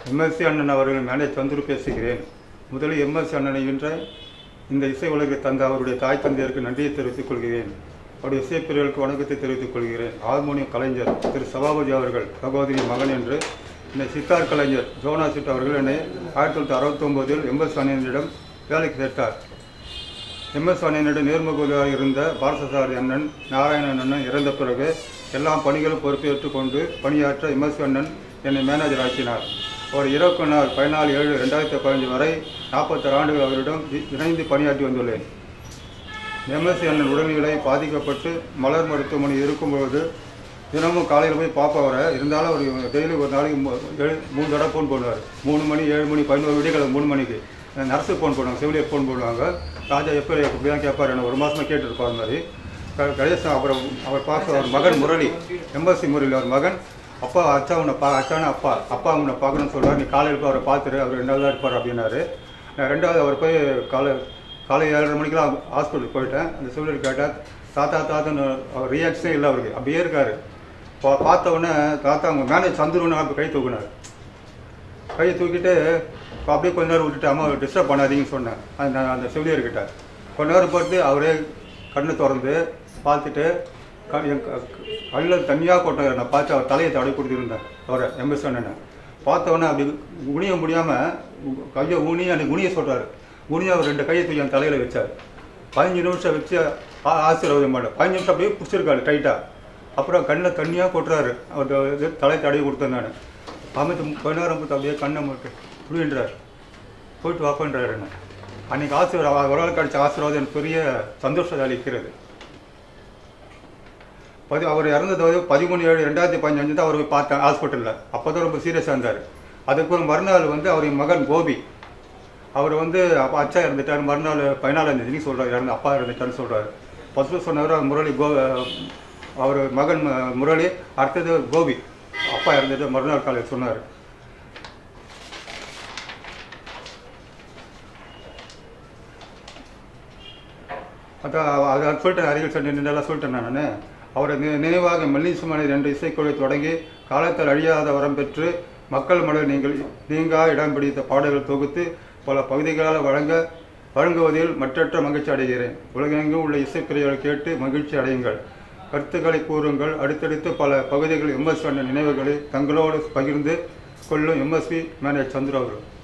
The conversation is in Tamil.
எம்எஸ்சி அண்ணன் அவர்கள் மேலே சந்துரு பேசுகிறேன் முதலில் எம்எஸ்சி அண்ணனை வென்ற இந்த இசை உலகை தந்த அவருடைய தாய் தந்தையருக்கு நன்றியை தெரிவித்துக் கொள்கிறேன் அவருடைய இசைப்பிரிவுகளுக்கு வணக்கத்தை தெரிவித்துக் கொள்கிறேன் ஹார்மோனியம் கலைஞர் திரு சபாபதி அவர்கள் சகோதரி மகன் என்று இந்த சித்தார் கலைஞர் ஜோனாசிட் அவர்கள் என்னை ஆயிரத்தி தொள்ளாயிரத்தி அறுபத்தொம்போதில் எம்எஸ் அண்ணனிடம் வேலைக்கு சேர்த்தார் எம்எஸ் அண்ணனிடம் நேர்முகதாக இருந்த பாரதசாரி அண்ணன் நாராயணன் அண்ணன் இறந்த பிறகு எல்லா பணிகளும் பொறுப்பேற்றுக் கொண்டு பணியாற்ற எம்எஸ் அண்ணன் என்னை மேனேஜர் ஆக்கினார் ஒரு இருபத்தி நாள் பதினாலு ஏழு ரெண்டாயிரத்தி பதினஞ்சு வரை நாற்பத்தாறு ஆண்டுகள் அவரிடம் இ- இணைந்து பணியாற்றி வந்துள்ளேன் எம்எஸ்சி அண்ணன் உடல்நிலை பாதிக்கப்பட்டு மலர் மருத்துவமனை இருக்கும்பொழுது தினமும் காலையில் போய் பார்ப்ப வர இருந்தாலும் அவர் டெய்லி ஒரு நாளைக்கு மூ- ஏழு மூணு தடவை ஃபோன் பண்ணுவார் மூணு மணி ஏழு மணி பதினோரு விடிகளை மூணு மணிக்கு நர்ஸு ஃபோன் பண்ணுவாங்க செவிலியர் ஃபோன் பண்ணுவாங்க ராஜா எப்போ இப்படி தான் கேட்பார் என்ன ஒரு மாதமாக கேட்டுருப்பார் அந்த மாதிரி க- கடைசி அப்புறம் அவர் பார்க்க அவர் மகன் முரளி எம்எஸ்சி முரளி அவர் மகன் அப்பா அச்சா உன்னை பா அச்சான அப்பா அப்பா உன்னை பார்க்கணும்னு சொல்றாரு நீ காலையில் போய் அவரை பார்த்துரு அவர் ரெண்டாவது தான் இருப்பார் அப்படின்னாரு நான் ரெண்டாவது அவர் போய் காலை காலை ஏழரை மணிக்கெல்லாம் ஹாஸ்பிட்டல் போயிட்டேன் அந்த செவிலியர் கேட்டால் தாத்தா தாத்தான்னு அவர் ரியாக்ஷனே இல்லை அவருக்கு அப்படியே இருக்காரு பா பார்த்த உடனே தாத்தா அவங்க மேனேஜ் சந்துருன்னு அப்போ கை தூக்குனார் கையை தூக்கிட்டு இப்போ அப்படியே கொஞ்ச நேரம் விட்டுட்டு அம்மா டிஸ்டர்ப் பண்ணாதீங்கன்னு சொன்னேன் அந்த அந்த செவிலியர்கிட்ட கொஞ்ச நேரம் பார்த்து அவரே கண்ணை திறந்து பார்த்துட்டு க- என் க- கண்ணில் தனியாக கொட்டார் நான் பார்த்து அவர் தலையை தடவி கொடுத்துருந்தேன் அவரை எம்எஸ் அண்ணனை பார்த்த உடனே அப்படி குனிய முடியாமல் கையை ஊனி அன்னைக்கு குனிய சொல்கிறாரு குனிய அவர் ரெண்டு கையை தூக்கி என் தலையில் வச்சார் பதினஞ்சு நிமிஷம் வச்சு ஆ- ஆசீர்வாதம் பண்ண பதினஞ்சு நிமிஷம் அப்படியே பிடிச்சிருக்காரு டைட்டாக அப்புறம் கண்ணில் தண்ணியாக கொட்டுறாரு அவர் இது தலை தடவி கொடுத்தேன் நான் அமைத்து கொஞ்ச நேரம் பார்த்து அப்படியே கண்ணை மட்டும் புரியுன்றார் போயிட்டு வாப்பன்றார் என்ன அன்னைக்கு ஆசீர்வாதம் ஒரு ஆள் கிடைச்ச ஆசீர்வாதம் எனக்கு பெரிய சந்தோஷத்தை அளிக்கிறது பதி அவர் இறந்தது வந்து பதிமூணு ஏழு ரெண்டாயிரத்தி பதினஞ்சு தான் அவர் போய் பார்த்தேன் ஹாஸ்பிட்டலில் அப்போ தான் ரொம்ப சீரியஸாக இருந்தார் அதுக்கப்புறம் மறுநாள் வந்து அவரின் மகன் கோபி அவர் வந்து அப்பா அச்சா இறந்துட்டார் மறுநாள் பதினாலாம் தேதி சொல்கிறார் இறந்து அப்பா இறந்துட்டாருன்னு சொல்கிறாரு ஃபஸ்ட்டு சொன்னவர் முரளி கோ அவர் மகன் ம- முரளி அடுத்தது கோபி அப்பா இறந்துட்டு மறுநாள் காலையில் சொன்னார் அதான் அதை சொல்லிட்டேன் அறிவியல் சண்டை நின்றெல்லாம் சொல்லிட்டேன் நான் அவரை நி- நினைவாக மெல்லிசுமனை ரெண்டு இசைக்குழு தொடங்கி காலத்தால் அழியாத வரம் பெற்று மக்கள் மனதில் நீங்கள் நீங்கா இடம் பிடித்த பாடல்கள் தொகுத்து பல பகுதிகளால் வழங்க வழங்குவதில் மற்றற்ற மகிழ்ச்சி அடைகிறேன் உலகெங்கும் உள்ள இசைப்பிரிவுகளை கேட்டு மகிழ்ச்சி அடையுங்கள் கருத்துக்களை கூறுங்கள் அடுத்தடுத்து பல பகுதிகளில் எம்எஸ் அண்ணன் நினைவுகளை தங்களோடு பகிர்ந்து கொள்ளும் எம்எஸ்வி மேனேஜ் சந்திர அவர்கள்